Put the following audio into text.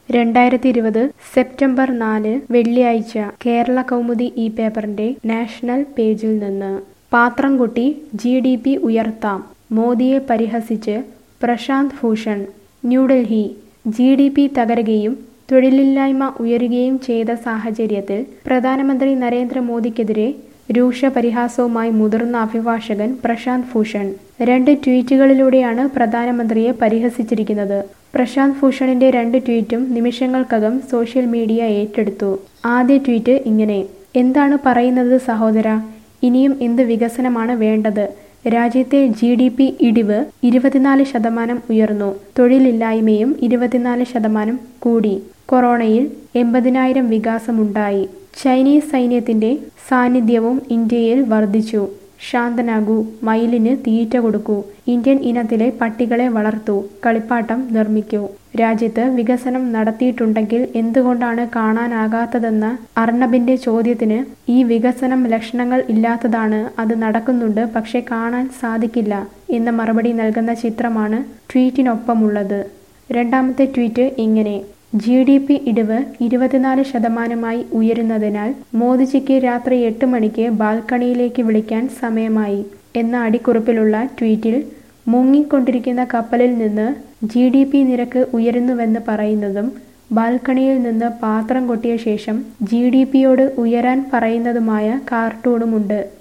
രണ്ടായിരത്തി ഇരുപത് സെപ്റ്റംബർ നാല് വെള്ളിയാഴ്ച കേരള കൗമുദി ഈ പേപ്പറിന്റെ നാഷണൽ പേജിൽ നിന്ന് പാത്രം കൊട്ടി ജി ഡി പി ഉയർത്താം മോദിയെ പരിഹസിച്ച് Prashant Bhushan New Delhi G D P തകരുകയും തൊഴിലില്ലായ്മ ഉയരുകയും ചെയ്ത സാഹചര്യത്തിൽ പ്രധാനമന്ത്രി നരേന്ദ്രമോദിക്കെതിരെ രൂക്ഷ പരിഹാസവുമായി മുതിർന്ന അഭിഭാഷകൻ പ്രശാന്ത് ഭൂഷൺ രണ്ട് ട്വീറ്റുകളിലൂടെയാണ് പ്രധാനമന്ത്രിയെ പരിഹസിച്ചിരിക്കുന്നത് പ്രശാന്ത് ഭൂഷണിന്റെ രണ്ട് ട്വീറ്റും നിമിഷങ്ങൾക്കകം സോഷ്യൽ മീഡിയ ഏറ്റെടുത്തു ആദ്യ ട്വീറ്റ് ഇങ്ങനെ എന്താണ് പറയുന്നത് സഹോദര ഇനിയും എന്ത് വികസനമാണ് വേണ്ടത് രാജ്യത്തെ ജി ഡി പി ഇടിവ് ഇരുപത്തിനാല് ശതമാനം ഉയർന്നു തൊഴിലില്ലായ്മയും ഇരുപത്തിനാല് ശതമാനം കൂടി കൊറോണയിൽ എൺപതിനായിരം വികാസമുണ്ടായി ചൈനീസ് സൈന്യത്തിന്റെ സാന്നിധ്യവും ഇന്ത്യയിൽ വർദ്ധിച്ചു ശാന്തനാകൂ മയിലിന് തീറ്റ കൊടുക്കൂ ഇന്ത്യൻ ഇനത്തിലെ പട്ടികളെ വളർത്തൂ കളിപ്പാട്ടം നിർമ്മിക്കൂ രാജ്യത്ത് വികസനം നടത്തിയിട്ടുണ്ടെങ്കിൽ എന്തുകൊണ്ടാണ് കാണാനാകാത്തതെന്ന അർണബിന്റെ ചോദ്യത്തിന് ഈ വികസനം ലക്ഷണങ്ങൾ ഇല്ലാത്തതാണ് അത് നടക്കുന്നുണ്ട് പക്ഷെ കാണാൻ സാധിക്കില്ല എന്ന മറുപടി നൽകുന്ന ചിത്രമാണ് ട്വീറ്റിനൊപ്പമുള്ളത് രണ്ടാമത്തെ ട്വീറ്റ് ഇങ്ങനെ ജി ഡി പി ഇടിവ് ഇരുപത്തിനാല് ശതമാനമായി ഉയരുന്നതിനാൽ മോദിജിക്ക് രാത്രി എട്ട് മണിക്ക് ബാൽക്കണിയിലേക്ക് വിളിക്കാൻ സമയമായി എന്ന അടിക്കുറിപ്പിലുള്ള ട്വീറ്റിൽ മുങ്ങിക്കൊണ്ടിരിക്കുന്ന കപ്പലിൽ നിന്ന് ജി ഡി പി നിരക്ക് ഉയരുന്നുവെന്ന് പറയുന്നതും ബാൽക്കണിയിൽ നിന്ന് പാത്രം കൊട്ടിയ ശേഷം ജി ഡി പിയോട് ഉയരാൻ പറയുന്നതുമായ കാർട്ടൂണുമുണ്ട്